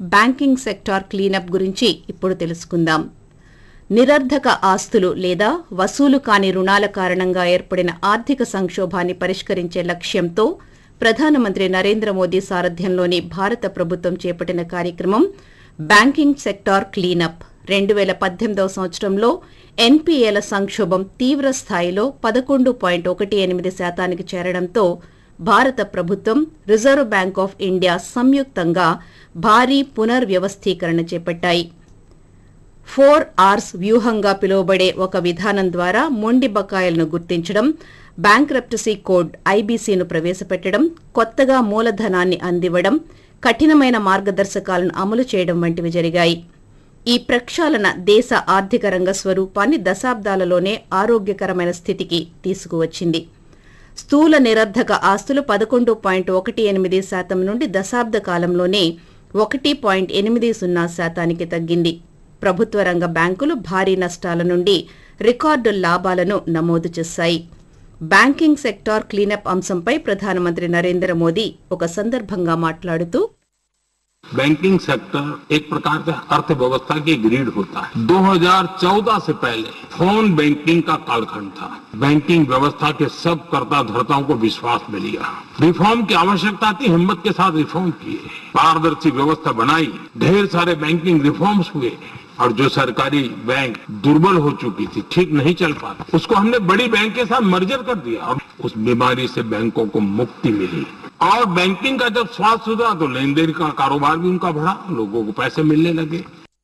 banking sector cleanup గురించి ఇప్పుడు తెలుసుకుందాం నిరర్ధక ఆస్తులు లేదా వసూలు కాని రుణాల కారణంగా ఏర్పడిన ఆర్థిక సంక్షోభాన్ని పరిష్కరించే లక్ష్యంతో ప్రధానమంత్రి నరేంద్ర మోదీ సారథ్యంలోని భారత ప్రభుత్వం చేపట్టిన కార్యక్రమం బ్యాంకింగ్ సెక్టార్ క్లీనప్ రెండు వేల పద్దెనిమిదవ సంవత్సరంలో ఎన్పీఏల సంక్షోభం తీవ్ర స్థాయిలో పదకొండు పాయింట్ ఒకటి ఎనిమిది శాతానికి చేరడంతో భారత ప్రభుత్వం రిజర్వ్ బ్యాంక్ ఆఫ్ ఇండియా సంయుక్తంగా భారీ పునర్వ్యవస్థీకరణ చేపట్టాయి ఫోర్ ఆర్స్ వ్యూహంగా పిలువబడే ఒక విధానం ద్వారా మొండి బకాయిలను గుర్తించడం బ్యాంక్రప్టసీ కోడ్ ఐబీసీను ప్రవేశపెట్టడం కొత్తగా మూలధనాన్ని అందివ్వడం కఠినమైన మార్గదర్శకాలను అమలు చేయడం వంటివి జరిగాయి ఈ ప్రక్షాళన దేశ ఆర్థిక రంగ స్వరూపాన్ని దశాబ్దాలలోనే ఆరోగ్యకరమైన స్థితికి తీసుకువచ్చింది స్థూల నిరర్ధక ఆస్తులు పదకొండు పాయింట్ ఒకటి ఎనిమిది శాతం నుండి దశాబ్ద కాలంలోనే ఒకటి పాయింట్ ఎనిమిది సున్నా శాతానికి తగ్గింది ప్రభుత్వ రంగ బ్యాంకులు భారీ నష్టాల నుండి రికార్డు లాభాలను నమోదు చేశాయి బ్యాంకింగ్ సెక్టార్ క్లీనప్ అంశంపై ప్రధానమంత్రి నరేంద్ర మోదీ ఒక సందర్భంగా మాట్లాడుతూ बैंकिंग सेक्टर एक प्रकार से अर्थव्यवस्था की ग्रीड होता है 2014 से पहले फोन बैंकिंग का कालखंड था बैंकिंग व्यवस्था के सब कर्ता धर्ताओं को विश्वास में लिया रिफॉर्म की आवश्यकता थी हिम्मत के साथ रिफॉर्म किए पारदर्शी व्यवस्था बनाई ढेर सारे बैंकिंग रिफॉर्म्स हुए और जो सरकारी बैंक दुर्बल हो चुकी थी ठीक नहीं चल पाती उसको हमने बड़ी बैंक के साथ मर्जर कर दिया और उस बीमारी से बैंकों को मुक्ति मिली और बैंकिंग का जब स्वास्थ्य सुधरा तो लेन देन का कारोबार भी उनका बढ़ा लोगों को पैसे मिलने लगे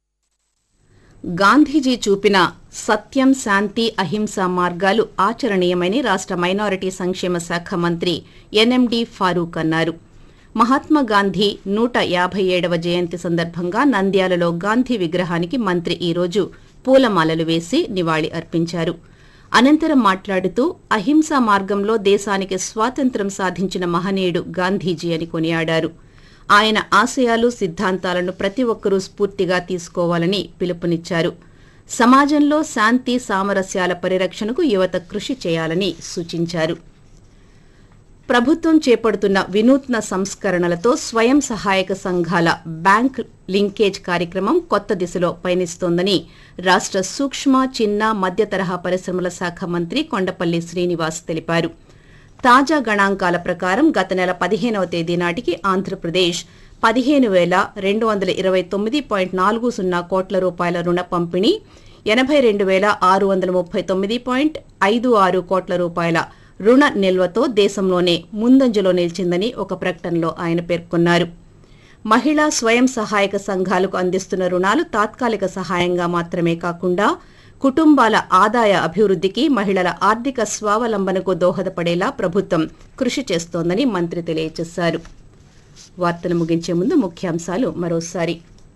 గాంధీజీ చూపిన సత్యం శాంతి అహింస మార్గాలు ఆచరణీయమని రాష్ట మైనారిటీ సంక్షేమ శాఖ మంత్రి ఎన్ఎండి ఫారూక్ అన్నారు మహాత్మా గాంధీ నూట యాభై ఏడవ జయంతి సందర్భంగా నంద్యాలలో గాంధీ విగ్రహానికి మంత్రి ఈరోజు పూలమాలలు వేసి నివాళి అర్పించారు అనంతరం మాట్లాడుతూ అహింసా మార్గంలో దేశానికి స్వాతంత్ర్యం సాధించిన మహనీయుడు గాంధీజీ అని కొనియాడారు ఆయన ఆశయాలు సిద్ధాంతాలను ప్రతి ఒక్కరూ స్ఫూర్తిగా తీసుకోవాలని పిలుపునిచ్చారు సమాజంలో శాంతి సామరస్యాల పరిరక్షణకు యువత కృషి చేయాలని సూచించారు ప్రభుత్వం చేపడుతున్న వినూత్న సంస్కరణలతో స్వయం సహాయక సంఘాల బ్యాంక్ లింకేజ్ కార్యక్రమం కొత్త దిశలో పయనిస్తోందని రాష్ట సూక్ష్మ చిన్న మధ్య తరహా పరిశ్రమల శాఖ మంత్రి కొండపల్లి శ్రీనివాస్ తెలిపారు తాజా గణాంకాల ప్రకారం గత నెల పదిహేనవ తేదీ నాటికి ఆంధ్రప్రదేశ్ పదిహేను వేల రెండు వందల ఇరవై తొమ్మిది పాయింట్ నాలుగు సున్నా కోట్ల రూపాయల రుణ పంపిణీ ఎనభై రెండు వేల ఆరు వందల ముప్పై తొమ్మిది పాయింట్ ఐదు ఆరు కోట్ల రూపాయల రుణ నిల్వతో దేశంలోనే ముందంజలో నిలిచిందని ఒక ప్రకటనలో ఆయన పేర్కొన్నారు మహిళా స్వయం సహాయక సంఘాలకు అందిస్తున్న రుణాలు తాత్కాలిక సహాయంగా మాత్రమే కాకుండా కుటుంబాల ఆదాయ అభివృద్ధికి మహిళల ఆర్థిక స్వావలంబనకు దోహదపడేలా ప్రభుత్వం కృషి చేస్తోందని మంత్రి తెలియజేశారు వార్తలు ముగించే ముందు ముఖ్యాంశాలు మరోసారి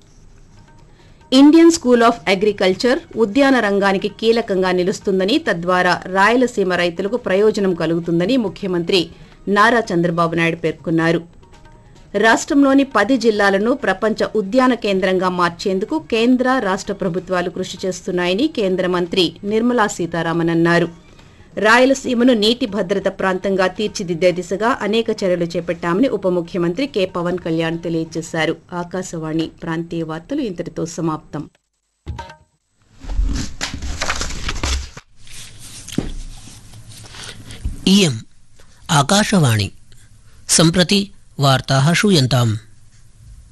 ఇండియన్ స్కూల్ ఆఫ్ అగ్రికల్చర్ ఉద్యాన రంగానికి కీలకంగా నిలుస్తుందని తద్వారా రాయలసీమ రైతులకు ప్రయోజనం కలుగుతుందని ముఖ్యమంత్రి నారా చంద్రబాబు నాయుడు పేర్కొన్నారు రాష్ట్రంలోని పది జిల్లాలను ప్రపంచ ఉద్యాన కేంద్రంగా మార్చేందుకు కేంద్ర రాష్ట ప్రభుత్వాలు కృషి చేస్తున్నాయని కేంద్ర మంత్రి నిర్మలా సీతారామన్ అన్నారు రాయలసీమను నీటి భద్రత ప్రాంతంగా తీర్చిదిద్దే దిశగా అనేక చర్యలు చేపట్టామని ఉప ముఖ్యమంత్రి కె పవన్ కళ్యాణ్ తెలియజేశారు ఆకాశవాణి ప్రాంతీయ వార్తలు ఇంతటితో సమాప్తం इयम् आकाशवाणी सम्प्रति वार्ताः श्रूयन्ताम्